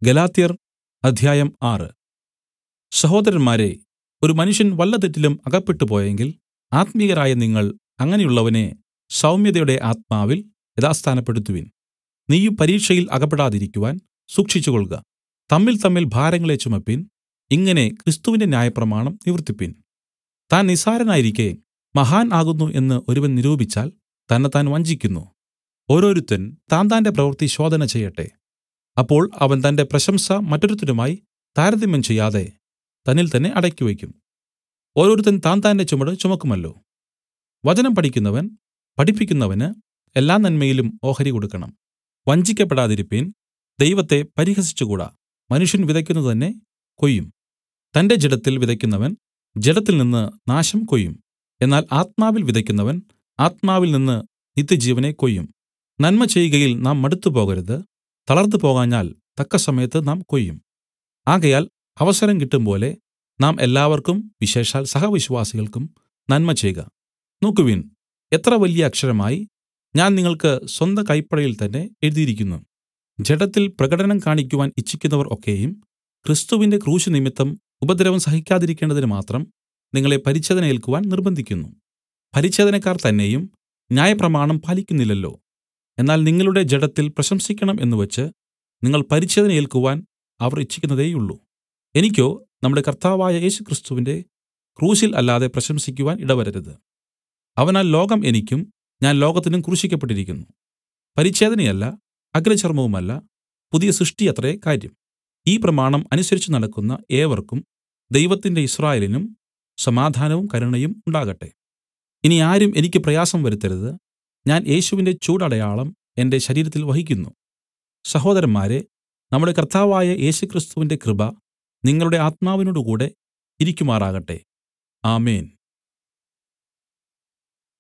ഗലാത്യർ അധ്യായം ആറ് സഹോദരന്മാരേ ഒരു മനുഷ്യൻ വല്ല തെറ്റിലും അകപ്പെട്ടുപോയെങ്കിൽ ആത്മികരായ നിങ്ങൾ അങ്ങനെയുള്ളവനെ സൗമ്യതയുടെ ആത്മാവിൽ യഥാസ്ഥാനപ്പെടുത്തുവിൻ നീയും പരീക്ഷയിൽ അകപ്പെടാതിരിക്കുവാൻ സൂക്ഷിച്ചുകൊൾക തമ്മിൽതമ്മിൽ ഭാരങ്ങളെ ചുമപ്പിൻ ഇങ്ങനെ ക്രിസ്തുവിന്റെ ന്യായപ്രമാണം നിവർത്തിപ്പിൻ താൻ നിസ്സാരനായിരിക്കെ മഹാൻ ആകുന്നു എന്ന് ഒരുവൻ നിരൂപിച്ചാൽ തന്നെത്താൻ വഞ്ചിക്കുന്നു ഓരോരുത്തൻ താന്താന്റെ പ്രവൃത്തി ശോധന ചെയ്യട്ടെ അപ്പോൾ അവൻ തന്റെ പ്രശംസ മറ്റൊരുത്തനുമായി താരതമ്യം ചെയ്യാതെ തന്നിൽ തന്നെ അടക്കിവെക്കും ഓരോരുത്തൻ താന്താന്റെ ചുമട് ചുമക്കുമല്ലോ വചനം പഠിക്കുന്നവൻ പഠിപ്പിക്കുന്നവന് എല്ലാ നന്മയിലും ഓഹരി കൊടുക്കണം വഞ്ചിക്കപ്പെടാതിരിപ്പിൻ ദൈവത്തെ പരിഹസിച്ചുകൂടാ മനുഷ്യൻ വിതയ്ക്കുന്നത് തന്നെ കൊയ്യും തന്റെ ജഡത്തിൽ വിതയ്ക്കുന്നവൻ ജഡത്തിൽ നിന്ന് നാശം കൊയ്യും എന്നാൽ ആത്മാവിൽ വിതയ്ക്കുന്നവൻ ആത്മാവിൽ നിന്ന് നിത്യജീവനെ കൊയ്യും നന്മ ചെയ്കയിൽ നാം മടുത്തുപോകരുത് തളർന്നു പോകാഞ്ഞാൽ തക്കസമയത്ത് നാം കൊയ്യും ആകയാൽ അവസരം കിട്ടുംപോലെ നാം എല്ലാവർക്കും വിശേഷാൽ സഹവിശ്വാസികൾക്കും നന്മ ചെയ്ക നോക്കുവിൻ എത്ര വലിയ അക്ഷരമായി ഞാൻ നിങ്ങൾക്ക് സ്വന്ത കൈപ്പടയിൽ തന്നെ എഴുതിയിരിക്കുന്നു ജഡത്തിൽ പ്രകടനം കാണിക്കുവാൻ ഇച്ഛിക്കുന്നവർ ഒക്കെയും ക്രിസ്തുവിന്റെ ക്രൂശ് നിമിത്തം ഉപദ്രവം സഹിക്കാതിരിക്കേണ്ടതിന് മാത്രം നിങ്ങളെ പരിച്ഛേദന ഏൽക്കുവാൻ നിർബന്ധിക്കുന്നു പരിച്ഛേദനക്കാർ തന്നെയും ന്യായപ്രമാണം പാലിക്കുന്നില്ലല്ലോ എന്നാൽ നിങ്ങളുടെ ജഡത്തിൽ പ്രശംസിക്കണം എന്നുവച്ച് നിങ്ങൾ പരിച്ഛേദന ഏൽക്കുവാൻ അവർ ഇച്ഛിക്കുന്നതേയുള്ളൂ എനിക്കോ നമ്മുടെ കർത്താവായ യേശുക്രിസ്തുവിന്റെ ക്രൂശിൽ അല്ലാതെ പ്രശംസിക്കുവാൻ ഇടവരരുത് അവനാൽ ലോകം എനിക്കും ഞാൻ ലോകത്തിനും ക്രൂശിക്കപ്പെട്ടിരിക്കുന്നു പരിച്ഛേദനയല്ല അഗ്രചർമ്മവുമല്ല പുതിയ സൃഷ്ടിയത്രേ കാര്യം ഈ പ്രമാണം അനുസരിച്ച് നടക്കുന്ന ഏവർക്കും ദൈവത്തിന്റെ ഇസ്രായേലിനും സമാധാനവും കരുണയും ഉണ്ടാകട്ടെ ഇനി ആരും എനിക്ക് പ്രയാസം വരുത്തരുത് ഞാൻ യേശുവിന്റെ ചൂടടയാളം എന്റെ ശരീരത്തിൽ വഹിക്കുന്നു സഹോദരന്മാരെ നമ്മുടെ കർത്താവായ യേശുക്രിസ്തുവിന്റെ കൃപ നിങ്ങളുടെ ആത്മാവിനോടുകൂടെ ഇരിക്കുമാറാകട്ടെ ആമേൻ